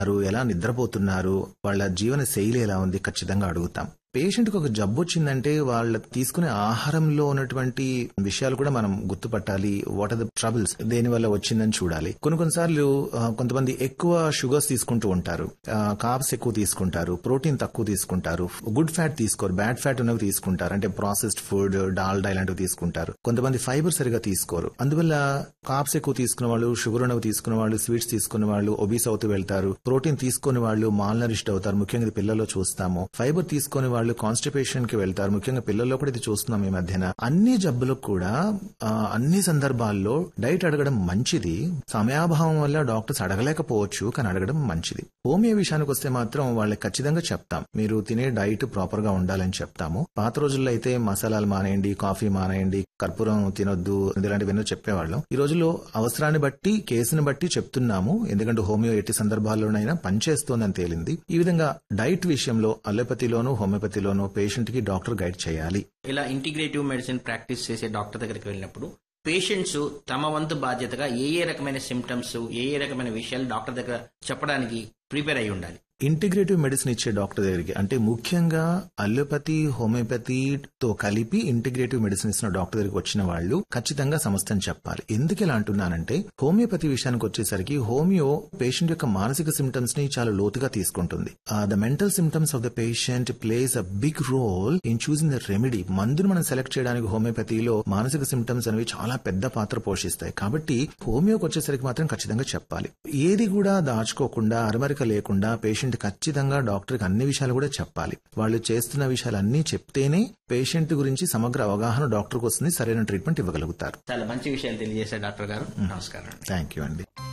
వారు ఎలా నిద్రపోతున్నారు వాళ్ళ జీవన శైలి ఎలా ఉంది ఖచ్చితంగా అడుగుతాం పేషెంట్ కి ఒక జబ్బు వచ్చిందంటే వాళ్ళ తీసుకునే ఆహారంలో ఉన్నటువంటి విషయాలు కూడా మనం గుర్తుపట్టాలి వాట్ ఆర్ ద ట్రబుల్స్ దేని వల్ల వచ్చిందని చూడాలి కొన్ని కొన్నిసార్లు ఆ, కొంతమంది ఎక్కువ షుగర్స్ తీసుకుంటూ ఉంటారు కార్బ్స్ ఎక్కువ తీసుకుంటారు ప్రోటీన్ తక్కువ తీసుకుంటారు గుడ్ ఫ్యాట్ తీసుకోరు బ్యాడ్ ఫ్యాట్ ఉన్నవి తీసుకుంటారు అంటే ప్రాసెస్డ్ ఫుడ్ డాల్డా ఇలాంటివి తీసుకుంటారు కొంతమంది ఫైబర్ సరిగా తీసుకోరు అందువల్ల కార్బ్స్ ఎక్కువ తీసుకున్న వాళ్ళు షుగర్ ఉన్నవి తీసుకున్న వాళ్ళు స్వీట్స్ తీసుకున్న వాళ్ళు ఒబీస్ అవుతూ వెళ్తారు ప్రోటీన్ తీసుకుని వాళ్ళు మాల్ నరిష్డ్ అవుతారు ముఖ్యంగా ఇది పిల్లల్లో చూస్తాము ఫైబర్ తీసుకుని వాళ్ళు కాన్స్టిపేషన్ కి వెళ్తారు ముఖ్యంగా పిల్లల్లో కూడా ఇది చూస్తున్నాం ఈ మధ్యన అన్ని జబ్బులకు కూడా ఆ, అన్ని సందర్భాల్లో డైట్ అడగడం మంచిది సమయాభావం వల్ల డాక్టర్స్ అడగలేకపోవచ్చు కానీ అడగడం మంచిది హోమియో విషయానికి వస్తే మాత్రం వాళ్ళకి ఖచ్చితంగా చెప్తాం మీరు తినే డైట్ ప్రాపర్ గా ఉండాలని చెప్తాము పాత రోజుల్లో అయితే మసాలాలు మానేయండి కాఫీ మానేయండి కర్పూరం తినొద్దు ఇలాంటివన్నీ చెప్పేవాళ్ళం ఈ రోజుల్లో అవసరాన్ని బట్టి కేసుని బట్టి చెప్తున్నాము ఎందుకంటే హోమియో ఎట్టి సందర్భాల్లోనైనా పనిచేస్తోందని తేలింది ఈ విధంగా డైట్ విషయంలో అలోపతిలోను హోమియోపతిలోను పేషెంట్ కి డాక్టర్ గైడ్ చేయాలి ఇలా ఇంటిగ్రేటివ్ మెడిసిన్ ప్రాక్టీస్ చేసే డాక్టర్ దగ్గరికి వెళ్ళినప్పుడు పేషెంట్స్ తమ వంతు బాధ్యతగా ఏ ఏ రకమైన సిమ్టమ్స్ ఏ ఏ రకమైన విషయాలు డాక్టర్ దగ్గర చెప్పడానికి ప్రిపేర్ అయి ఉండాలి ఇంటిగ్రేటివ్ మెడిసిన్ ఇచ్చే డాక్టర్ దగ్గరికి అంటే ముఖ్యంగా అల్లోపతి హోమియోపతితో కలిపి ఇంటిగ్రేటివ్ మెడిసిన్ ఇస్తున్న డాక్టర్ దగ్గరికి వచ్చిన వాళ్ళు ఖచ్చితంగా సమస్యను చెప్పాలి ఎందుకు ఇలా అంటున్నానంటే హోమియోపతి విషయానికి వచ్చేసరికి హోమియో పేషెంట్ యొక్క మానసిక సిమ్టమ్స్ ని చాలా లోతుగా తీసుకుంటుంది the mental symptoms of the patient plays a big role in choosing the remedy మందును మనం సెలెక్ట్ చేయడానికి హోమియోపతిలో మానసిక సిమ్టమ్స్ అనేవి చాలా పెద్ద పాత్ర పోషిస్తాయి కాబట్టి హోమియోకి వచ్చేసరికి మాత్రం ఖచ్చితంగా చెప్పాలి ఏది కూడా దాచుకోకుండా అరమరిక లేకుండా పేషెంట్ ఖచ్చితంగా డాక్టర్కి అన్ని విషయాలు కూడా చెప్పాలి వాళ్ళు చేస్తున్న విషయాలన్నీ చెప్తేనే పేషెంట్ గురించి సమగ్ర అవగాహన డాక్టర్కి వస్తుంది సరైన ట్రీట్మెంట్ ఇవ్వగలుగుతారు చాలా మంచి విషయాలు తెలియజేశారు డాక్టర్ గారు నమస్కారం థ్యాంక్ యూ అండి